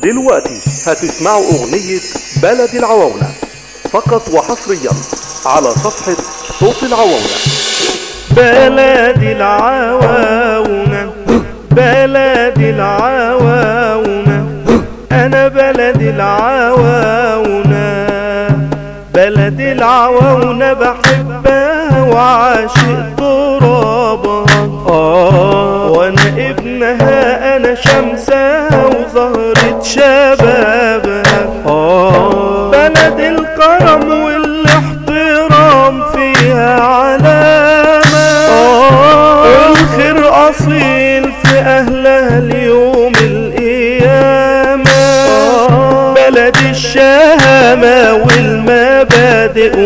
دلوقتي هتسمعوا أغنية بلد العواونة فقط وحصريا على صفحة صوت العواونة بلد العواونة بلد العواونة أنا بلد العواونة بلد العواونة بحبها وعاشق ترابها آه وأنا ابنها أنا شمسها وزهرة شبابها آه بلد الكرم والاحترام فيها علامة آه الخير أصيل في أهلها اليوم القيامة آه بلد الشهامة والمبادئ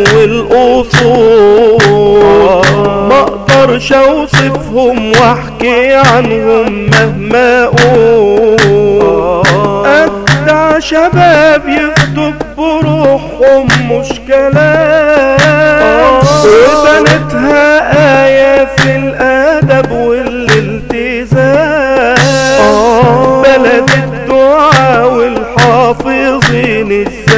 والأصول ما اقدرش اوصفهم واحكي عنهم مهما اقول اجدع شباب يفدوا بروحهم مش كلام وبنتها آية في الأدب والالتزام بلد الدعاء والحافظين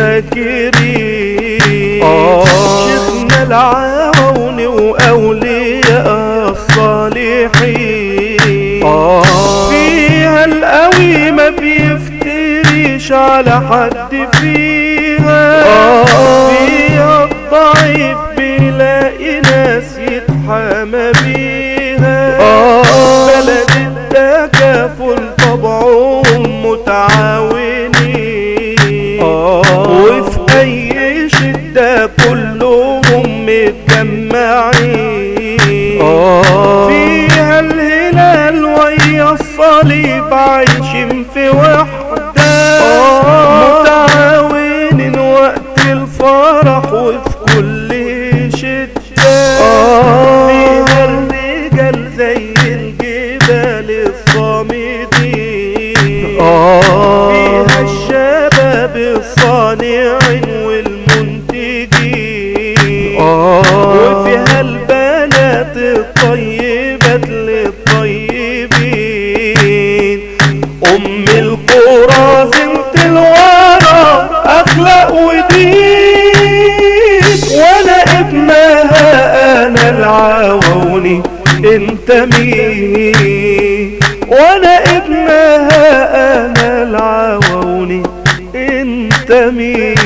الذاكرين شيخنا العون وأولياء الصالحين فيها القوي ما بيفتريش على حد فيها فيها الضعيف بيلاقي ناس يتحامى بيها بلد التكافل طبعهم متعاونين وفي أي شدة كلهم متجمعين فيها الهلال ويا الصليب عايشين في وحدة متعاونين وقت الفرح وفي كل شدة فيها الرجال زي الجبال الصامدين فيها الشباب الصانعين والمنتجين وفيها البنات الطيبات للطيبين أم القرى زنت الورى أخلاق ودين وأنا ابنها أنا العواوني انت مين وانا ابنها انا العواوني انت مين